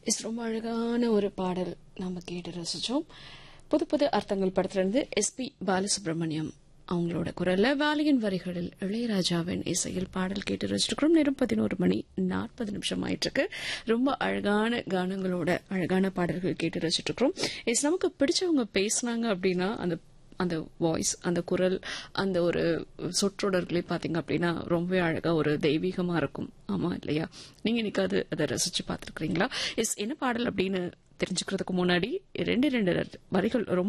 is ரொம்ப அழகான ஒரு பாடல் நாம கேட்டு ரசிச்சோம் புது புது அர்த்தங்கள் படத்திலிருந்து எஸ்பி பாலசுப்ரமணியம் அவங்களோட குரல்ல வாலியின் வரிகளில் இளையராஜாவின் இசையில் பாடல் கேட்டு ரசிச்சிருக்கிறோம் நேரம் பதினோரு மணி நாற்பது நிமிஷம் ஆயிட்டு இருக்கு ரொம்ப அழகான கானங்களோட அழகான பாடல்கள் கேட்டு ரசிச்சிட்டு இருக்கிறோம் எஸ் நமக்கு பிடிச்சவங்க பேசுனாங்க அப்படின்னா அந்த அந்த வாய்ஸ் அந்த குரல் அந்த ஒரு சொற்றொடர்களே பாத்தீங்க அப்படின்னா ரொம்பவே அழகா ஒரு தெய்வீகமா இருக்கும் ஆமா இல்லையா நீங்க இன்னைக்காவது அதை ரசிச்சு பார்த்திருக்கீங்களா எஸ் என்ன பாடல் அப்படின்னு தெரிஞ்சுக்கிறதுக்கு முன்னாடி ரெண்டு ரெண்டு வரிகள் ரொம்ப